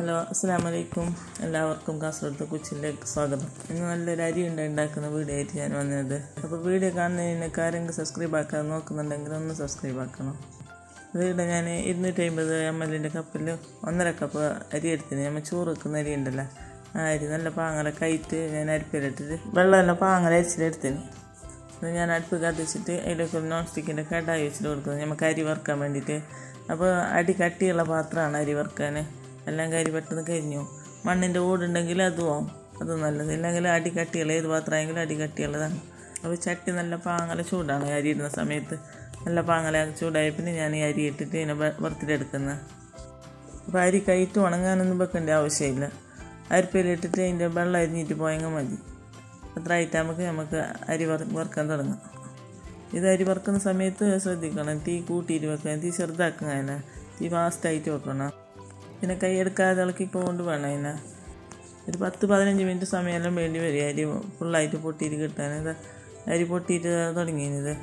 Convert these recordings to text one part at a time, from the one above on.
hello അസ്സാം വലൈക്കും എല്ലാവർക്കും കാസർഗോഡ് കൊച്ചിലേക്ക് സ്വാഗതം ഇന്ന് നല്ലൊരു അരി ഉണ്ട് ഉണ്ടാക്കുന്ന വീഡിയോ ആയിട്ട് ഞാൻ വന്നത് അപ്പോൾ വീഡിയോ കാണുന്നതിനൊക്കെ ആരെങ്കിലും സബ്സ്ക്രൈബ് ആക്കാൻ നോക്കുന്നുണ്ടെങ്കിൽ ഒന്ന് സബ്സ്ക്രൈബ് ആക്കണം വീട് ഞാൻ ഇരുന്നൂറ്റി അമ്പത് എം എല്ലിൻ്റെ കപ്പിൽ ഒന്നര കപ്പ് അരി എടുത്തിന് നമ്മൾ ചോറ് വെക്കുന്ന അരി ഉണ്ടല്ലോ ആ അരി നല്ല പാങ്ങല കയറ്റ് ഞാൻ അരിപ്പിലിട്ടിട്ട് വെള്ളമെല്ലാം പാങ്ങല അരിച്ചിലെടുത്തിന് ഇത് ഞാൻ അടുപ്പ് കത്തിച്ചിട്ട് അതിലേക്ക് ഒരു നോൺ സ്റ്റിക്കിൻ്റെ കടായി വെച്ചിട്ട് കൊടുക്കുന്നത് നമുക്ക് അരി വറുക്കാൻ വേണ്ടിയിട്ട് അപ്പോൾ അടി കട്ടിയുള്ള പാത്രമാണ് അരി വറുക്കാൻ എല്ലാം കരി പെട്ടെന്ന് കരിഞ്ഞു മണ്ണിൻ്റെ ഓടുണ്ടെങ്കിൽ അതും ആവും അത് നല്ലത് ഇല്ലെങ്കിൽ അടി കട്ടിയുള്ള ഏത് പാത്രമായെങ്കിലും അടി കട്ടിയുള്ളതാണ് അപ്പോൾ ചട്ടി നല്ല പാങ്ങല ചൂടാണ് അരി ഇടുന്ന സമയത്ത് നല്ല പാങ്ങല ചൂടായി പിന്നെ ഞാൻ ഈ അരി ഇട്ടിട്ട് ഇതിനെ വറുത്തിട്ടെടുക്കുന്നത് അപ്പോൾ അരി കയറ്റ് ഉണങ്ങാനൊന്നും വെക്കേണ്ട ആവശ്യമില്ല അരിപ്പയിലിട്ടിട്ട് അതിൻ്റെ വെള്ളം അരിഞ്ഞിട്ട് പോയെങ്കിൽ മതി അത്ര ആയിട്ട് നമുക്ക് നമുക്ക് അരി വറ വറുക്കാൻ തുടങ്ങാം ഇത് അരി വറുക്കുന്ന സമയത്ത് ശ്രദ്ധിക്കണം തീ കൂട്ടിയിട്ട് വെക്കണം തീ ചെറുതാക്കണം അതിനെ തീ ഫാസ്റ്റായിട്ട് വെക്കണം പിന്നെ കൈ എടുക്കാതെ ഇളക്കിക്കൊണ്ട് വേണം അതിനെ ഒരു പത്ത് പതിനഞ്ച് മിനിറ്റ് സമയമെല്ലാം വേണ്ടി വരും അരി ഫുള്ളായിട്ട് പൊട്ടിയിട്ട് കിട്ടാൻ ഇത് അരി പൊട്ടിയിട്ട് തുടങ്ങിയത്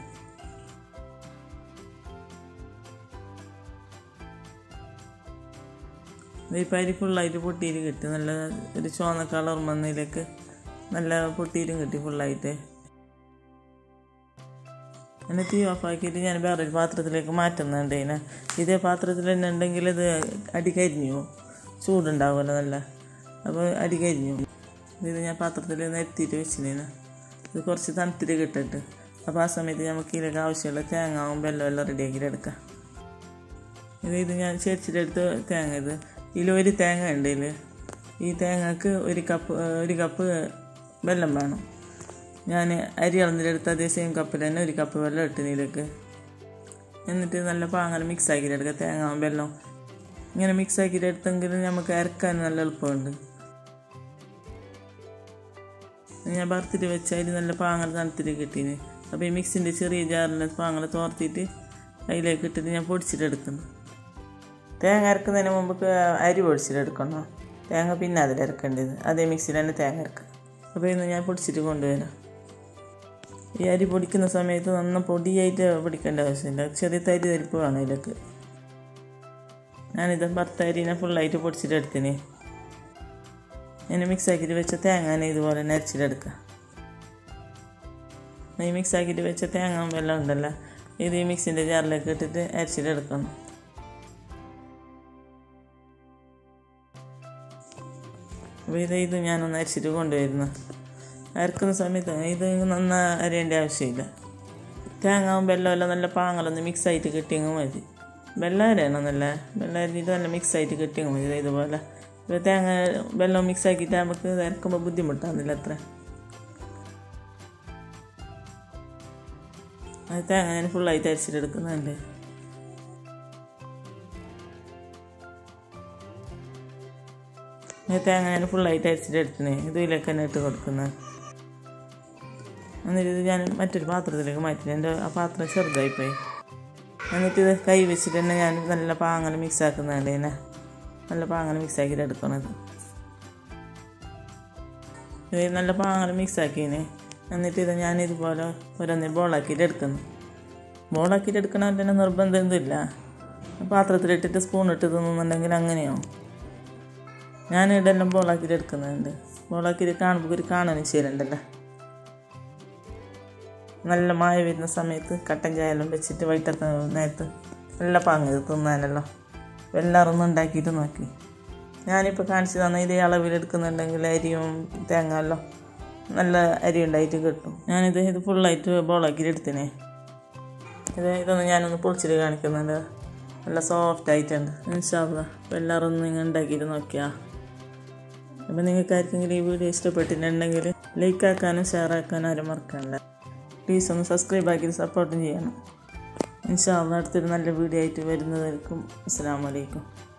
ഇപ്പം അരി ഫുള്ളായിട്ട് പൊട്ടിയിട്ട് കിട്ടി നല്ല ഒരു ചുവന്ന കളർ മണ്ണിലേക്ക് നല്ല പൊട്ടിയിട്ടും കിട്ടി ഫുള്ളായിട്ട് എന്നെ തീ ഓഫാക്കിയിട്ട് ഞാൻ വേറൊരു പാത്രത്തിലേക്ക് മാറ്റുന്നുണ്ട് ഇതിനെ ഇതേ പാത്രത്തിൽ തന്നെ ഉണ്ടെങ്കിൽ ഇത് അടി കരിഞ്ഞു ചൂടുണ്ടാവുമല്ലോ നല്ല അപ്പോൾ അടി കരിഞ്ഞു ഇത് ഞാൻ പാത്രത്തിൽ നിരത്തിയിട്ട് വെച്ചിന് ഇത് കുറച്ച് തണുത്തിട്ട് കിട്ടിട്ട് അപ്പോൾ ആ സമയത്ത് നമുക്ക് ഇതിലേക്ക് ആവശ്യമുള്ള തേങ്ങാവും വെള്ളം എല്ലാം റെഡിയാക്കിയിട്ട് എടുക്കാം ഇത് ഇത് ഞാൻ ചേച്ചിട്ടെടുത്ത് തേങ്ങ ഇത് ഇതിൽ ഒരു തേങ്ങ ഉണ്ട് ഇതിൽ ഈ തേങ്ങക്ക് ഒരു കപ്പ് ഒരു കപ്പ് വെള്ളം വേണം ഞാൻ അരി അളന്നിട്ടെടുത്ത് അതേ സെയിം കപ്പിൽ തന്നെ ഒരു കപ്പ് വെള്ളം ഇട്ടിനിലേക്ക് എന്നിട്ട് നല്ല പാങ്ങനെ മിക്സ് ആക്കിയിട്ട് എടുക്കുക തേങ്ങ വെള്ളം ഇങ്ങനെ മിക്സ് ആക്കിയിട്ട് എടുത്തെങ്കിൽ നമുക്ക് അരക്കാൻ നല്ല എളുപ്പമുണ്ട് ഞാൻ വറുത്തിട്ട് വെച്ച അരി നല്ല പാങ്ങൽ തണുത്തിട്ട് കിട്ടീന് അപ്പോൾ ഈ മിക്സിൻ്റെ ചെറിയ ജാറിൽ പാങ്ങൽ തോർത്തിട്ട് അതിലേക്ക് ഇട്ടിട്ട് ഞാൻ പൊടിച്ചിട്ടെടുക്കുന്നു തേങ്ങ അരക്കുന്നതിന് മുമ്പ് അരി പൊടിച്ചിട്ടെടുക്കണം തേങ്ങ പിന്നെ അതിൽ ഇറക്കേണ്ടത് അതേ മിക്സിയിൽ തന്നെ തേങ്ങ ഇറക്കുക അപ്പോൾ ഇന്ന് ഞാൻ പൊടിച്ചിട്ട് കൊണ്ടുവരാം ഈ അരി പൊടിക്കുന്ന സമയത്ത് നന്ന പൊടിയായിട്ട് പൊടിക്കേണ്ട ആവശ്യമില്ല ചെറിയ തരി തരിപ്പ് വേണം ഇതിലേക്ക് ഞാനിത് ഭർത്ത അരിനെ ഫുള്ളായിട്ട് പൊടിച്ചിട്ട് എടുത്തിന് ഞാൻ മിക്സ് ആക്കിയിട്ട് വെച്ച തേങ്ങാനെ ഇതുപോലെ തന്നെ അരച്ചിട്ടെടുക്കുക ഈ മിക്സ് ആക്കിയിട്ട് വെച്ച തേങ്ങ വെള്ളം ഉണ്ടല്ലോ ഇത് ഈ മിക്സിൻ്റെ ജാറിലേക്ക് ഇട്ടിട്ട് അരച്ചിട്ടെടുക്കണം അപ്പോൾ ഇത് ഇത് ഞാനൊന്ന് അരച്ചിട്ട് കൊണ്ടുവരുന്നു അരക്കുന്ന സമയത്ത് ഇത് നന്ന അരയേണ്ട ആവശ്യമില്ല തേങ്ങാവും വെള്ളം എല്ലാം നല്ല പാങ്ങളൊന്ന് മിക്സ് ആയിട്ട് കിട്ടിയെങ്കിൽ മതി വെള്ളം അരയണം നല്ല വെള്ളം അരിഞ്ഞിട്ട് നല്ല മിക്സ് ആയിട്ട് കിട്ടിയെങ്കിൽ മതി ഇതുപോലെ ഇപ്പോൾ തേങ്ങ വെള്ളം മിക്സ് ആക്കിയിട്ട് നമുക്ക് അരക്കുമ്പോൾ ബുദ്ധിമുട്ടാകുന്നില്ല അത്ര അത് തേങ്ങ ഞാൻ ഫുള്ളായിട്ട് അരച്ചിട്ട് എടുക്കുന്നുണ്ട് തേങ്ങ ഞാൻ ഫുള്ളായിട്ട് അരച്ചിട്ട് എടുത്തിനെ ഇതിലേക്ക് തന്നെ ഇട്ട് കൊടുക്കുന്നത് എന്നിട്ട് ഇത് ഞാൻ മറ്റൊരു പാത്രത്തിലേക്ക് മാറ്റി എൻ്റെ ആ പാത്രം ചെറുതായിപ്പോയി എന്നിട്ട് ഇത് കൈ വെച്ചിട്ട് തന്നെ ഞാൻ നല്ല പാങ്ങൽ മിക്സ് ആക്കുന്നുണ്ട് ഇതിനെ നല്ല പാങ്ങൽ മിക്സ് ആക്കിയിട്ട് എടുക്കണത് ഇത് നല്ല പാങ്ങൽ മിക്സ് ആക്കിനെ എന്നിട്ട് ഇത് ഞാൻ ഇതുപോലെ ഓരോന്ന് ബോളാക്കിയിട്ട് എടുക്കുന്നു ബോളാക്കിയിട്ട് എടുക്കണമെന്ന് തന്നെ നിർബന്ധം ഒന്നുമില്ല പാത്രത്തിലിട്ടിട്ട് സ്പൂൺ ഇട്ട് തിന്നുന്നുണ്ടെങ്കിൽ അങ്ങനെയാവും ഞാൻ ഇതെല്ലാം ബോളാക്കിയിട്ട് എടുക്കുന്നുണ്ട് ബോളാക്കിയിട്ട് കാണുമ്പോൾ ഒരു കാണാനും ശരിയുണ്ടല്ലോ നല്ല മായ വരുന്ന സമയത്ത് കട്ടൻ ചായയെല്ലാം വെച്ചിട്ട് വൈകിട്ടത്തെ നേരത്ത് നല്ല പാങ്ങ് തിന്നാനല്ലോ എല്ലാവരും ഒന്ന് ഉണ്ടാക്കിയിട്ട് നോക്കി ഞാനിപ്പോൾ കാണിച്ചു തന്ന ഇതേ അളവിൽ എടുക്കുന്നുണ്ടെങ്കിൽ അരിയും തേങ്ങല്ലോ നല്ല അരി ഉണ്ടായിട്ട് കിട്ടും ഞാനിത് ഇത് ഫുള്ളായിട്ട് ബോളാക്കിയിട്ട് എടുത്തിനെ ഇത് ഇതൊന്ന് ഞാനൊന്ന് പൊളിച്ചിട്ട് കാണിക്കുന്നുണ്ട് നല്ല സോഫ്റ്റ് ആയിട്ടുണ്ട് ഇൻഷാല്ല അപ്പോൾ എല്ലാവരും ഒന്ന് നിങ്ങൾ ഉണ്ടാക്കിയിട്ട് നോക്കിയാൽ അപ്പോൾ നിങ്ങൾക്ക് ആർക്കെങ്കിലും ഈ വീഡിയോ ഇഷ്ടപ്പെട്ടിട്ടുണ്ടെങ്കിൽ ലൈക്ക് ആക്കാനും ഷെയർ ആക്കാനും ആരും മറക്കണ്ട പ്ലീസ് ഒന്ന് സബ്സ്ക്രൈബ് ആക്കി സപ്പോർട്ടും ചെയ്യണം ഇൻഷാല്ല അടുത്തൊരു നല്ല വീഡിയോ ആയിട്ട് വരുന്നതായിരിക്കും അസ്സാം വലൈക്കും